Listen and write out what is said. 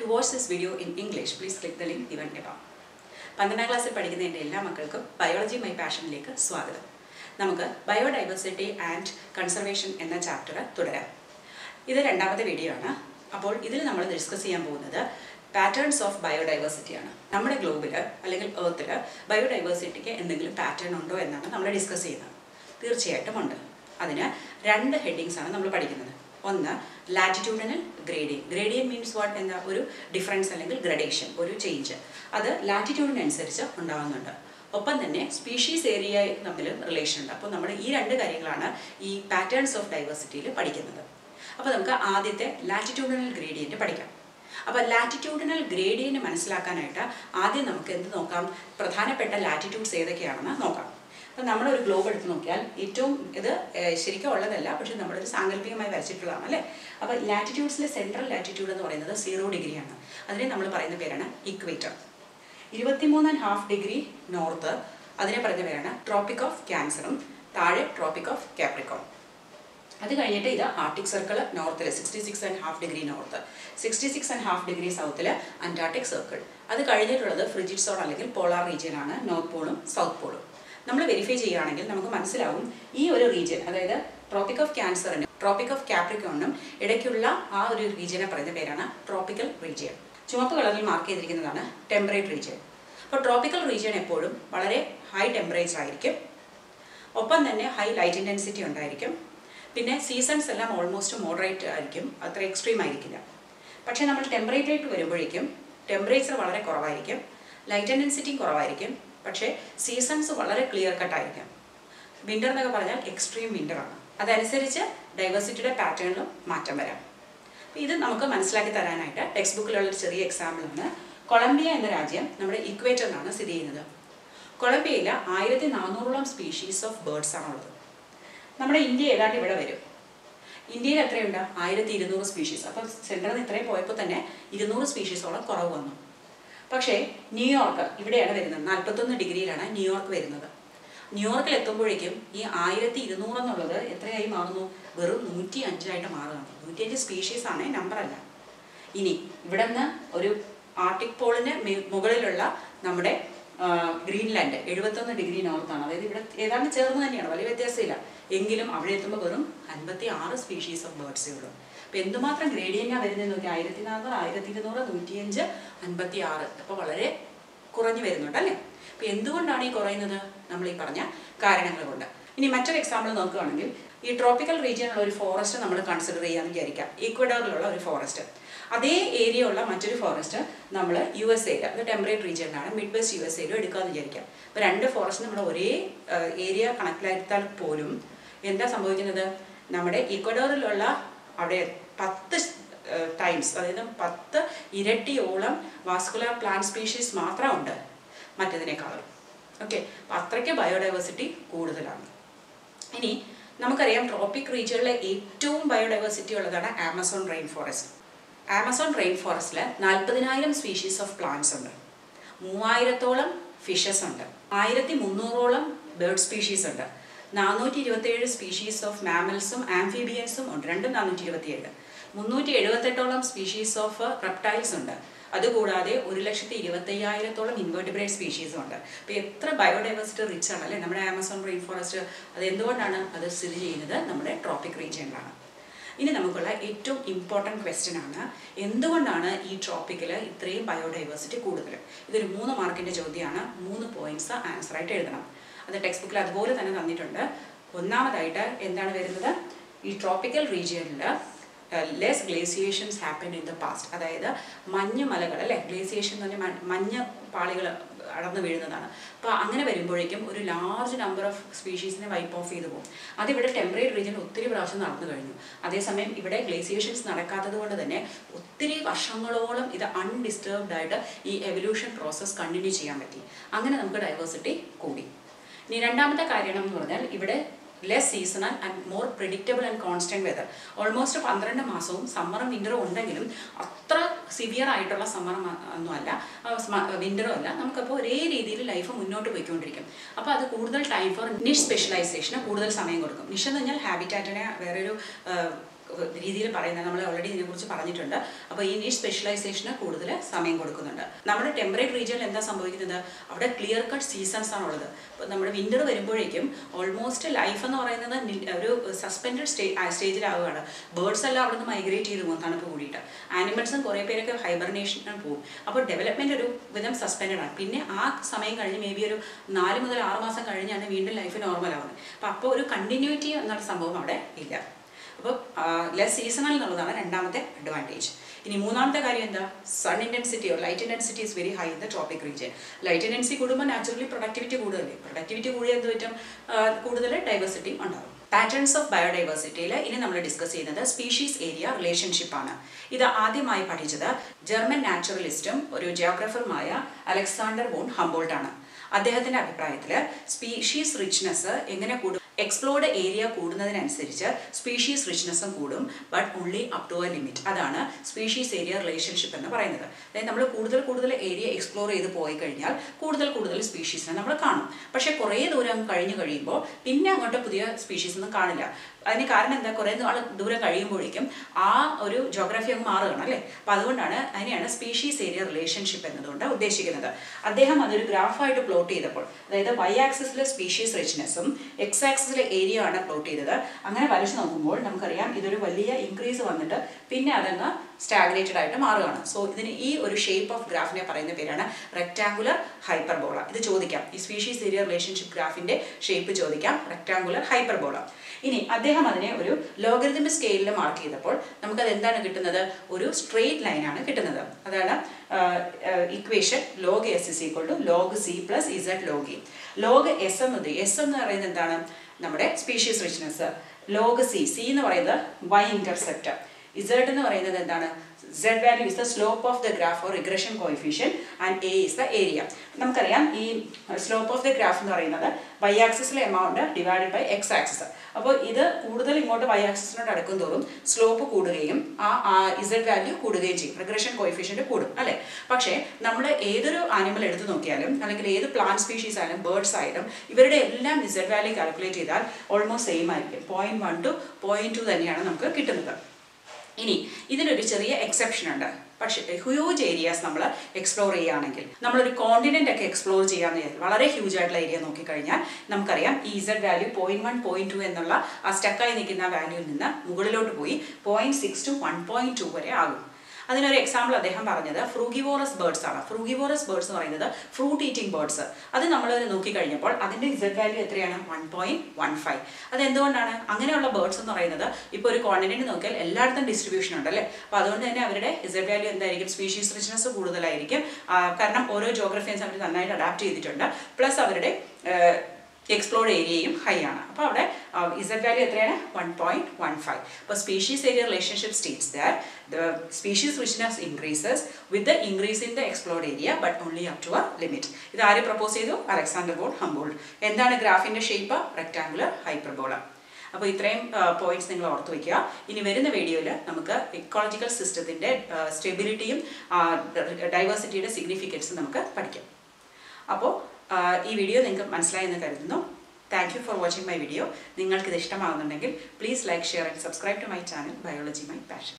watch this video in English, please click the link given above. പന്ത്രണ്ടാം ക്ലാസ്സിൽ പഠിക്കുന്ന എൻ്റെ എല്ലാ മക്കൾക്കും ബയോളജി മൈ പാഷനിലേക്ക് സ്വാഗതം നമുക്ക് ബയോഡൈവേഴ്സിറ്റി ആൻഡ് കൺസർവേഷൻ എന്ന ചാപ്റ്റർ തുടരാം ഇത് രണ്ടാമത്തെ വീഡിയോ ആണ് അപ്പോൾ ഇതിൽ നമ്മൾ ഡിസ്കസ് ചെയ്യാൻ പോകുന്നത് പാറ്റേൺസ് ഓഫ് ബയോഡൈവേഴ്സിറ്റിയാണ് നമ്മുടെ ഗ്ലോബിൽ അല്ലെങ്കിൽ എർത്തിൽ ബയോഡൈവേഴ്സിറ്റിക്ക് എന്തെങ്കിലും പാറ്റേൺ ഉണ്ടോ എന്നാണ് നമ്മൾ ഡിസ്കസ് ചെയ്യുന്നത് തീർച്ചയായിട്ടും ഉണ്ട് അതിന് രണ്ട് ഹെഡിങ്സ് ആണ് നമ്മൾ പഠിക്കുന്നത് ഒന്ന് latitudinal gradient gradient means what എന്താ ഒരു ഡിഫറൻസ് അല്ലെങ്കിൽ ഗ്രഡേഷൻ ഒരു ചേഞ്ച് അത് ലാറ്റിറ്റ്യൂഡിനനുസരിച്ച് ഉണ്ടാകുന്നുണ്ട് ഒപ്പം തന്നെ സ്പീഷീസ് ഏരിയ തമ്മിൽ റിലേഷൻ ഉണ്ട് അപ്പോൾ നമ്മൾ ഈ രണ്ട് കാര്യങ്ങളാണ് ഈ പാറ്റേൺസ് ഓഫ് ഡൈവേഴ്സിറ്റിയിൽ പഠിക്കുന്നത് അപ്പോൾ നമുക്ക് ആദ്യത്തെ ലാറ്റിറ്റ്യൂഡിനൽ ഗ്രേഡിയൻറ്റ് പഠിക്കാം അപ്പോൾ ലാറ്റിറ്റ്യൂഡിനൽ ഗ്രേഡിയൻറ്റ് മനസ്സിലാക്കാനായിട്ട് ആദ്യം നമുക്ക് എന്ത് നോക്കാം പ്രധാനപ്പെട്ട ലാറ്റിറ്റ്യൂഡ്സ് ഏതൊക്കെയാണെന്ന് നോക്കാം അപ്പോൾ നമ്മളൊരു ഗ്ലോബ് എടുത്ത് നോക്കിയാൽ ഏറ്റവും ഇത് ഏഹ്, ശരിക്കും ഉള്ളതല്ല പക്ഷെ നമ്മളൊരു സാങ്കല്പികമായി വരച്ചിട്ടുള്ളതാണ് അല്ലേ അപ്പോൾ ലാറ്റിറ്റ്യൂഡ്സിലെ സെൻട്രൽ ലാറ്റിറ്റ്യൂഡ് എന്ന് പറയുന്നത് സീറോ ഡിഗ്രിയാണ് അതിനെ നമ്മൾ പറയുന്ന പേരാണ് ഇക്വേറ്റർ ഇരുപത്തിമൂന്ന് ആൻഡ് ഹാഫ് ഡിഗ്രി നോർത്ത് അതിനെ പറയുന്ന പേരാണ് ട്രോപ്പിക് ഓഫ് ക്യാൻസറും താഴെ ട്രോപ്പിക് ഓഫ് കാപ്രിക്കോൺ അത് കഴിഞ്ഞിട്ട് ഇത് ആർട്ടിക് സർക്കിൾ നോർത്തിൽ sixty six and half degree north sixty six and half degree സൗത്തിൽ അന്റാർട്ടിക് സർക്കിൾ അത് കഴിഞ്ഞിട്ടുള്ളത് ഫ്രിജിഡ് സോൺ അല്ലെങ്കിൽ പോളാർ റീജിയൻ ആണ് നോർത്ത് പോളും സൗത്ത് പോളും നമ്മൾ വെരിഫൈ ചെയ്യുകയാണെങ്കിൽ നമുക്ക് മനസ്സിലാവും ഈ ഒരു റീജിയൻ അതായത് ട്രോപ്പിക് ഓഫ് ക്യാൻസറിനും ട്രോപ്പിക് ഓഫ് കാപ്രിക്കോണിനും ഇടയ്ക്കുള്ള ആ ഒരു റീജിയനെ പറയുന്ന പേരാണ് ട്രോപ്പിക്കൽ റീജിയൻ ചുവപ്പ് കളറിൽ മാർക്ക് ചെയ്തിരിക്കുന്നതാണ് ടെമ്പറേറ്റ് റീജിയൻ അപ്പോൾ ട്രോപ്പിക്കൽ റീജിയൻ എപ്പോഴും വളരെ ഹൈ ടെമ്പറേച്ചർ ആയിരിക്കും ഒപ്പം തന്നെ ഹൈ ലൈറ്റ് ഇൻറ്റൻസിറ്റി ഉണ്ടായിരിക്കും പിന്നെ സീസൺസ് എല്ലാം ഓൾമോസ്റ്റ് മോഡറേറ്റ് ആയിരിക്കും അത്ര എക്സ്ട്രീം ആയിരിക്കില്ല പക്ഷേ നമ്മൾ ടെമ്പറേച്ചറിലേക്ക് വരുമ്പോഴേക്കും ടെമ്പറേച്ചർ വളരെ കുറവായിരിക്കും ലൈറ്റ് ഇൻറ്റൻസിറ്റിയും കുറവായിരിക്കും പക്ഷേ സീസൺസ് വളരെ ക്ലിയർ കട്ട് ആയിരിക്കും വിൻ്റർ എന്നൊക്കെ പറഞ്ഞാൽ എക്സ്ട്രീം വിൻ്ററാണ് അതനുസരിച്ച് ഡൈവേഴ്സിറ്റിയുടെ പാറ്റേണിലും മാറ്റം വരാം അപ്പോൾ ഇത് നമുക്ക് മനസ്സിലാക്കി തരാനായിട്ട് ടെക്സ്റ്റ് ബുക്കിലുള്ള ഒരു ചെറിയ എക്സാമ്പിളാണ് കൊളംബിയ എന്ന രാജ്യം നമ്മുടെ ഇക്വേറ്ററിലാണ് സ്ഥിതി ചെയ്യുന്നത് കൊളംബിയയിൽ ആയിരത്തി നാനൂറോളം സ്പീഷീസ് ഓഫ് ബേർഡ്സ് ആണുള്ളത് നമ്മുടെ ഇന്ത്യ ഏതാണ്ട് ഇവിടെ വരും ഇന്ത്യയിൽ എത്രയുണ്ട് ആയിരത്തി ഇരുന്നൂറ് സ്പീഷീസ് അപ്പോൾ സെൻറ്ററിൽ നിന്ന് ഇത്രയും പോയപ്പോൾ തന്നെ ഇരുന്നൂറ് സ്പീഷീസോളം കുറവ് വന്നു പക്ഷേ ന്യൂയോർക്ക് ഇവിടെയാണ് വരുന്നത് നാൽപ്പത്തൊന്ന് ഡിഗ്രിയിലാണ് ന്യൂയോർക്ക് വരുന്നത് ന്യൂയോർക്കിൽ എത്തുമ്പോഴേക്കും ഈ ആയിരത്തി ഇരുന്നൂറ് എന്നുള്ളത് എത്രയായി മാറുന്നു വെറും നൂറ്റി അഞ്ചായിട്ട് മാറുകയാണ് നൂറ്റി അഞ്ച് സ്പീഷീസ് ആണ് നമ്പറല്ല ഇനി ഇവിടെ നിന്ന് ഒരു ആർട്ടിക് പോളിന് മി- മുകളിലുള്ള നമ്മുടെ ആ, ഗ്രീൻലാൻഡ് എഴുപത്തൊന്ന് ഡിഗ്രി നോർത്താണ് അതായത് ഇവിടെ ഏതാണ്ട് ചേർന്ന് തന്നെയാണ് വലിയ വ്യത്യാസമില്ല എങ്കിലും അവിടെ എത്തുമ്പോൾ വെറും അൻപത്തി ആറ് സ്പീഷീസ് ഓഫ് ബേർഡ്സേ ഉള്ളൂ അപ്പോൾ എന്തുമാത്രം ഗ്രേഡിയൻ്റാണ് വരുന്നത് നോക്കി ആയിരത്തി നാനൂറ് ആയിരത്തി ഇരുന്നൂറ് നൂറ്റിയഞ്ച് അൻപത്തി ആറ് അപ്പോൾ വളരെ കുറഞ്ഞു വരുന്നുണ്ട് അല്ലേ അപ്പോൾ എന്തുകൊണ്ടാണ് ഈ കുറയുന്നത് നമ്മൾ ഈ പറഞ്ഞ കാരണങ്ങൾ കൊണ്ട് ഇനി മറ്റൊരു എക്സാമ്പിൾ നോക്കുകയാണെങ്കിൽ ഈ ട്രോപ്പിക്കൽ റീജിയനിലുള്ള ഒരു ഫോറസ്റ്റ് നമ്മൾ കൺസിഡർ ചെയ്യാമെന്ന് വിചാരിക്കാം ഈക്വഡോറിലുള്ള ഒരു ഫോറസ്റ്റ് അതേ ഏരിയ ഉള്ള മറ്റൊരു ഫോറസ്റ്റ് നമ്മൾ യു എസ് എയിൽ അത് ടെമ്പറേറ്റ് റീജിയനിലാണ് മിഡ് വെസ്റ്റ് യു എസ് എയിലും എടുക്കാമെന്ന് വിചാരിക്കാം അപ്പോൾ രണ്ട് ഫോറസ്റ്റ് നമ്മൾ ഒരേ ഏരിയ കണക്കിലെടുത്താൽ പോലും എന്താ സംഭവിക്കുന്നത് നമ്മുടെ ഈക്വഡോറിലുള്ള അവിടെ പത്ത് ടൈംസ് അതായത് പത്ത് ഇരട്ടിയോളം വാസ്കുലർ പ്ലാന്റ് സ്പീഷീസ് മാത്രമുണ്ട് മറ്റേതിനേക്കാളും ഓക്കെ അപ്പം അത്രയ്ക്ക് ബയോഡൈവേഴ്സിറ്റി കൂടുതലാണ് ഇനി നമുക്കറിയാം ട്രോപ്പിക് റീജിയനിലെ ഏറ്റവും ബയോഡൈവേഴ്സിറ്റി ഉള്ളതാണ് Amazon rain forest Amazon rain ഫോറസ്റ്റിൽ നാൽപ്പതിനായിരം സ്പീഷീസ് ഓഫ് പ്ലാന്റ്സ് ഉണ്ട് മൂവായിരത്തോളം ഫിഷസ് ഉണ്ട് ആയിരത്തി മുന്നൂറോളം ബേർഡ് സ്പീഷീസ് ഉണ്ട് നാനൂറ്റി ഇരുപത്തിയേഴ് സ്പീഷീസ് ഓഫ് മാമൽസും ആംഫിബിയൻസും ഉണ്ട് രണ്ടും നാനൂറ്റി ഇരുപത്തിയേഴ് മുന്നൂറ്റി എഴുപത്തെട്ടോളം സ്പീഷീസ് ഓഫ് റെപ്റ്റൈൽസ് ഉണ്ട് അതുകൂടാതെ ഒരു ലക്ഷത്തി ഇരുപത്തയ്യായിരത്തോളം ഇൻവേർട്ടിബ്രേറ്റ് സ്പീഷീസും ഉണ്ട് അപ്പോൾ എത്ര ബയോഡൈവേഴ്സിറ്റി റിച്ച് ആണ് അല്ലേ നമ്മുടെ ആമസോൺ റെയിൻ ഫോറസ്റ്റ് അത് എന്തുകൊണ്ടാണ് അത് സ്ഥിതി ചെയ്യുന്നത് നമ്മുടെ ട്രോപ്പിക് റീജിയനിലാണ് ഇനി നമുക്കുള്ള ഏറ്റവും ഇമ്പോർട്ടൻറ്റ് ക്വസ്റ്റ്യൻ ആണ് എന്തുകൊണ്ടാണ് ഈ ട്രോപ്പിക്കിൽ ഇത്രയും ബയോഡൈവേഴ്സിറ്റി കൂടുതൽ ഇതൊരു മൂന്ന് മാർക്കിൻ്റെ ചോദ്യമാണ് മൂന്ന് പോയിന്റ്സ് ആൻസർ ആയിട്ട് എഴുതണം അത് ടെക്സ്റ്റ് ബുക്കിൽ അതുപോലെ തന്നെ തന്നിട്ടുണ്ട് ഒന്നാമതായിട്ട് എന്താണ് വരുന്നത് ഈ ട്രോപ്പിക്കൽ റീജിയനിൽ less glaciations happen in the past അതായത് മഞ്ഞ് മലകൾ അല്ലേ ഗ്ലേസിയേഷൻ എന്ന് പറഞ്ഞാൽ മ- മഞ്ഞ് പാളികൾ അടർന്നു വീഴുന്നതാണ് അപ്പോൾ അങ്ങനെ വരുമ്പോഴേക്കും ഒരു ലാർജ് നമ്പർ ഓഫ് സ്പീഷീസിനെ വൈപ്പ് ഓഫ് ചെയ്തു പോകും അതിവിടെ ടെമ്പറേറ്റ് റീജിയൻ ഒത്തിരി പ്രാവശ്യം നടന്നു കഴിഞ്ഞു അതേസമയം ഇവിടെ ഗ്ലേസിയേഷൻസ് നടക്കാത്തത് കൊണ്ട് തന്നെ ഒത്തിരി വർഷങ്ങളോളം ഇത് അൺഡിസ്റ്റർബ്ഡ് ആയിട്ട് ഈ എവല്യൂഷൻ പ്രോസസ്സ് കണ്ടിന്യൂ ചെയ്യാൻ പറ്റി അങ്ങനെ നമുക്ക് ഡൈവേഴ്സിറ്റി കൂടി ഇനി രണ്ടാമത്തെ കാര്യം എന്ന് പറഞ്ഞാൽ ഇവിടെ less seasonal and more predictable and constant weather almost പന്ത്രണ്ട് മാസവും സമ്മറും വിൻ്ററും ഉണ്ടെങ്കിലും അത്ര സിവിയർ ആയിട്ടുള്ള സമ്മർ ഒന്നുമല്ല വിൻ്ററും അല്ല നമുക്കപ്പോൾ ഒരേ രീതിയിൽ ലൈഫ് മുന്നോട്ട് പോയിക്കൊണ്ടിരിക്കും അപ്പോൾ അത് കൂടുതൽ ടൈം ഫോർ നിഷ് സ്പെഷ്യലൈസേഷന് കൂടുതൽ സമയം കൊടുക്കും നിഷ് എന്ന് പറഞ്ഞാൽ ഹാബിറ്റാറ്റിനെ വേറൊരു രീതിയിൽ പറയുന്നത് നമ്മൾ ഓൾറെഡി ഇതിനെക്കുറിച്ച് പറഞ്ഞിട്ടുണ്ട് അപ്പോൾ ഈ നീഷ് സ്പെഷ്യലൈസേഷന് കൂടുതൽ സമയം കൊടുക്കുന്നുണ്ട് നമ്മുടെ ടെമ്പറേറ്റ് റീജിയനിൽ എന്താ സംഭവിക്കുന്നത് അവിടെ ക്ലിയർ കട്ട് സീസൺസ് ആണുള്ളത് ഇപ്പോൾ നമ്മുടെ വിൻ്റർ വരുമ്പോഴേക്കും ഓൾമോസ്റ്റ് ലൈഫ് എന്ന് പറയുന്നത് നി- ഒരു സസ്പെൻഡഡ് സ്റ്റേ സ്റ്റേജിലാവുകയാണ് ബേർഡ്സ് എല്ലാം അവിടെ നിന്ന് മൈഗ്രേറ്റ് ചെയ്ത് പോകും തണുപ്പ് കൂടിയിട്ട് ആനിമൽസും കുറേ പേരൊക്കെ ഹൈബർനേഷനിൽ പോകും അപ്പോൾ ഡെവലപ്മെൻറ്റ് ഒരു വിധം സസ്പെൻഡഡ് ആണ് പിന്നെ ആ സമയം കഴിഞ്ഞ് മേ ബി ഒരു നാല് മുതൽ ആറ് മാസം കഴിഞ്ഞാണ് വീണ്ടും ലൈഫ് നോർമൽ ആവുന്നത് അപ്പോൾ അപ്പോൾ ഒരു കണ്ടിന്യൂറ്റി എന്നുള്ള സംഭവം അവിടെ ഇല്ല അപ്പോൾ ലെസ് സീസണൽ എന്നുള്ളതാണ് രണ്ടാമത്തെ അഡ്വാൻറ്റേജ് ഇനി മൂന്നാമത്തെ കാര്യം എന്താ sun intensity or light intensity is very high in the tropic region light intensity കൂടുമ്പോൾ നാച്ചുറലി പ്രൊഡക്ടിവിറ്റി കൂടുതലല്ലേ പ്രൊഡക്ടിവിറ്റി കൂടിയ എന്ത് പറ്റും ആ, കൂടുതൽ ഡൈവേഴ്സിറ്റി ഉണ്ടാകും പാറ്റേൺസ് ഓഫ് ബയോഡൈവേഴ്സിറ്റിയിൽ ഇനി നമ്മൾ ഡിസ്കസ് ചെയ്യുന്നത് സ്പീഷീസ് ഏരിയ റിലേഷൻഷിപ്പ് ആണ് ഇത് ആദ്യമായി പഠിച്ചത് ജർമ്മൻ നാച്ചുറലിസ്റ്റും ഒരു ജിയോഗ്രഫറുമായ അലക്സാണ്ടർ വോൺ ഹംബോൾട്ട് ആണ് അദ്ദേഹത്തിന്റെ അഭിപ്രായത്തിൽ സ്പീഷീസ് റിച്ച്നെസ് എങ്ങനെ കൂടും എക്സ്പ്ലോർഡ് ഏരിയ കൂടുന്നതിനനുസരിച്ച് സ്പീഷീസ് റിച്ച്നെസ്സും കൂടും but only up to a limit അതാണ് സ്പീഷീസ് ഏരിയ റിലേഷൻഷിപ്പ് എന്ന് പറയുന്നത് അതായത് നമ്മൾ കൂടുതൽ കൂടുതൽ ഏരിയ എക്സ്പ്ലോർ ചെയ്ത് പോയി കഴിഞ്ഞാൽ കൂടുതൽ കൂടുതൽ സ്പീഷീസിനെ നമ്മൾ കാണും പക്ഷേ കുറേ ദൂരം കഴിഞ്ഞ് കഴിയുമ്പോൾ പിന്നെ അങ്ങോട്ട് പുതിയ സ്പീഷീസ് ഒന്നും കാണില്ല അതിന് കാരണം എന്താ കുറേ നാൾ ദൂരം കഴിയുമ്പോഴേക്കും ആ ഒരു ജോഗ്രഫി അങ്ങ് മാറുകയാണ് അല്ലേ അപ്പോൾ അതുകൊണ്ടാണ് അതിനെയാണ് സ്പീഷീസ് ഏരിയ റിലേഷൻഷിപ്പ് എന്നതുകൊണ്ട് ഉദ്ദേശിക്കുന്നത് അദ്ദേഹം അതൊരു ഗ്രാഫായിട്ട് പ്ലോട്ട് ചെയ്തപ്പോൾ അതായത് വൈ ആക്സിസിലെ സ്പീഷീസ് റിച്ച്നെസ്സും എക്സ് ആക്സിസിലെ ഏരിയ ആണ് പ്ലോട്ട് ചെയ്തത് അങ്ങനെ വരച്ച് നോക്കുമ്പോൾ നമുക്കറിയാം ഇതൊരു വലിയ ഇൻക്രീസ് വന്നിട്ട് പിന്നെ അതങ്ങ് സ്റ്റാഗ്നേറ്റഡ് ആയിട്ട് മാറുകയാണ് സോ ഇതിന് ഈ ഒരു ഷേപ്പ് ഓഫ് ഗ്രാഫിനെ പറയുന്ന പേരാണ് റെക്ടാങ്കുലർ ഹൈപ്പർബോള ഇത് ചോദിക്കാം ഈ സ്പീഷീസ് ഏരിയ റിലേഷൻഷിപ്പ് ഗ്രാഫിന്റെ ഷേപ്പ് ചോദിക്കാം റെക്ടാങ്കുലർ ഹൈപ്പർബോള ഇനി അദ്ദേഹം അതിനെ ഒരു ലോഗരിതമിക് സ്കെയിലിൽ മാർക്ക് ചെയ്തപ്പോൾ നമുക്കത് എന്താണ് കിട്ടുന്നത് ഒരു സ്ട്രെയിറ്റ് ലൈനാണ് കിട്ടുന്നത് അതാണ് equation log S is equal to log C plus Z log E log S എന്നത് എസ് എന്ന് പറയുന്നത് എന്താണ് നമ്മുടെ species richness log C C എന്ന് പറയുന്നത് വൈ ഇന്റർസെപ്റ്റ് ഇസഡ് എന്ന് പറയുന്നത് എന്താണ് z value is the slope of the graph or regression coefficient and A is the area നമുക്കറിയാം ഈ സ്ലോപ്പ് ഓഫ് ദ ഗ്രാഫ് എന്ന് പറയുന്നത് വൈ ആക്സിസിലെ amount divided by X axis അപ്പോൾ ഇത് കൂടുതൽ ഇങ്ങോട്ട് വൈ ആക്സിസിനോട് അടുക്കും തോറും സ്ലോപ്പ് കൂടുകയും ആ ഇസഡ് വാല്യൂ കൂടുകയും ചെയ്യും റിഗ്രഷൻ കോയിഫിഷ്യൻ്റ് കൂടും അല്ലേ പക്ഷേ നമ്മൾ ഏതൊരു ആനിമൽ എടുത്തു നോക്കിയാലും അല്ലെങ്കിൽ ഏത് പ്ലാന്റ് സ്പീഷീസ് ആയാലും ബേർഡ്സ് ആയാലും ഇവരുടെ എല്ലാം ഇസഡ് വാല്യൂ കാൽക്കുലേറ്റ് ചെയ്താൽ ഓൾമോസ്റ്റ് സെയിം ആയിരിക്കും point one two point two തന്നെയാണ് നമുക്ക് കിട്ടുന്നത് ഇനി ഇതിനൊരു ചെറിയ എക്സെപ്ഷൻ ഉണ്ട് പക്ഷേ ഹ്യൂജ് ഏരിയാസ് നമ്മൾ എക്സ്പ്ലോർ ചെയ്യുകയാണെങ്കിൽ നമ്മളൊരു കോണ്ടിനെന്റ് ഒക്കെ എക്സ്പ്ലോർ ചെയ്യാന്ന് വിചാരിക്കും വളരെ ഹ്യൂജ് ആയിട്ടുള്ള ഏരിയ നോക്കിക്കഴിഞ്ഞാൽ നമുക്കറിയാം ഈ Z value point one point two എന്നുള്ള ആ സ്റ്റക്കായി നിൽക്കുന്ന വാല്യൂവിൽ നിന്ന് മുകളിലോട്ട് പോയി point six two one point two വരെ ആകും അതിനൊരു എക്സാമ്പിൾ അദ്ദേഹം പറഞ്ഞത് ഫ്രൂഗിവോറസ് ബേർഡ്സ് ആണ് ഫ്രൂഗിവോറസ് ബേർഡ്സ് എന്ന് പറയുന്നത് ഫ്രൂട്ട് ഈറ്റിംഗ് ബേർഡ്സ് അത് നമ്മൾ നോക്കിക്കഴിഞ്ഞപ്പോൾ അതിൻ്റെ ഇസഡ് വാല്യൂ എത്രയാണ് വൺ പോയിന്റ് വൺ ഫൈവ് അത് എന്തുകൊണ്ടാണ് അങ്ങനെയുള്ള ബേർഡ്സ് എന്ന് പറയുന്നത് ഇപ്പോൾ ഒരു കോണ്ടിനെന്റ് നോക്കിയാൽ എല്ലായിടത്തും ഡിസ്ട്രിബ്യൂഷൻ ഉണ്ട് അല്ലേ അപ്പോൾ അതുകൊണ്ട് തന്നെ അവരുടെ ഇസഡ് വാല്യൂ എന്തായിരിക്കും സ്പീഷീസ് റിച്ച്നെസ് കൂടുതലായിരിക്കും ആ, കാരണം ഓരോ ജോഗ്രഫീസ് അവർ നന്നായിട്ട് അഡാപ്റ്റ് ചെയ്തിട്ടുണ്ട് പ്ലസ് അവരുടെ എക്സ്പ്ലോർ ഏരിയയും ഹൈ ആണ് അപ്പോൾ അവിടെ ഇസഡ് വാല്യൂ എത്രയാണ് വൺ പോയിന്റ് വൺ ഫൈവ് അപ്പോൾ species area relationship states that the species richness increases with the increase in the explored area but only up to a limit ഇത് ആര് propose ചെയ്തു Alexander ball ഹംബോൾഡ് എന്താണ് ഗ്രാഫിന്റെ shape rectangular hyperbola അപ്പോൾ ഇത്രയും points നിങ്ങൾ ഓർത്ത് വയ്ക്കുക ഇനി വരുന്ന വീഡിയോയിൽ നമുക്ക് ഇക്കോളജിക്കൽ സിസ്റ്റത്തിൻ്റെ സ്റ്റെബിലിറ്റിയും ഡൈവേഴ്സിറ്റിയുടെ സിഗ്നിഫിക്കൻസും നമുക്ക് പഠിക്കാം അപ്പോൾ ഈ വീഡിയോ നിങ്ങൾക്ക് മനസ്സിലായെന്ന് കരുതുന്നു thank you for watching my video നിങ്ങൾക്കിത് ഇഷ്ടമാകുന്നുണ്ടെങ്കിൽ please like share and subscribe to my channel biology my passion